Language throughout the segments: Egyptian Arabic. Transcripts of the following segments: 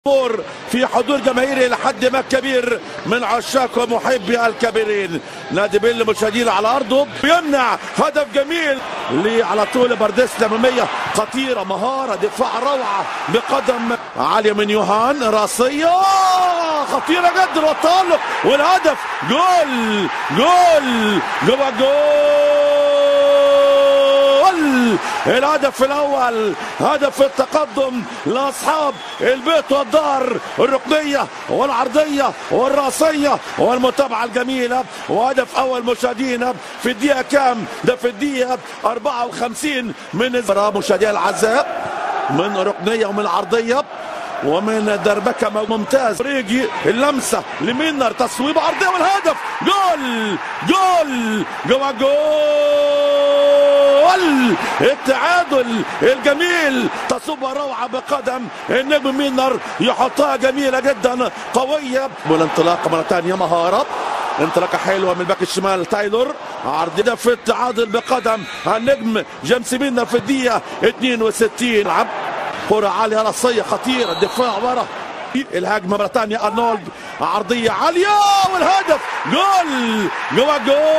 الجمهور في حضور جماهيري لحد ما كبير من عشاق ومحبي الكبيرين نادي بيل مشاهدين على ارضه بيمنع هدف جميل ليه على طول بردس الاماميه خطيره مهاره دفاع روعه بقدم عاليه من يوهان راسيه خطيره جدا والتالق والهدف جول جول جوا جول الهدف الاول هدف التقدم لاصحاب البيت والدار الركنيه والعرضيه والراسيه والمتابعه الجميله وهدف اول مشاهدينا في الدقيقه كام ده في الدقيقه 54 من مشاهدينا الاعزاء من ركنيه ومن عرضيه ومن دربكه ممتاز ريجي اللمسه لمينر تصويب عرضيه والهدف جول جول جوا جول التعادل الجميل تصوب روعه بقدم النجم مينر يحطها جميله جدا قويه والانطلاقه مره ثانيه مهاره انطلاقه حلوه من الباك الشمال تايلور عرض في التعادل بقدم النجم جيمس مينر في الدقيقه 62 لعب كرة عالية راسية خطيرة الدفاع ورا الهجمة مرة ثانية أرنولد عرضية عالية والهدف جول جوا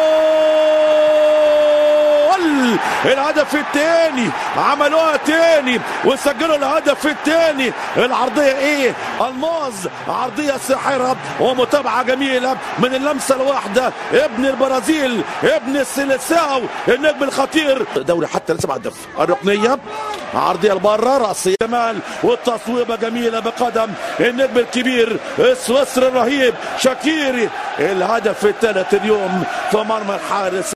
جول الهدف الثاني عملوها تاني وسجلوا الهدف الثاني العرضية ايه الماز عرضية ساحرة ومتابعة جميلة من اللمسة الواحدة ابن البرازيل ابن السيليساو النجم الخطير دوري حتى لسه بعد الركنية عرضية لبره راسية جمال والتصويبة جميلة بقدم النجم الكبير السويسري الرهيب شاكيري الهدف الثالث اليوم في مرمى الحارس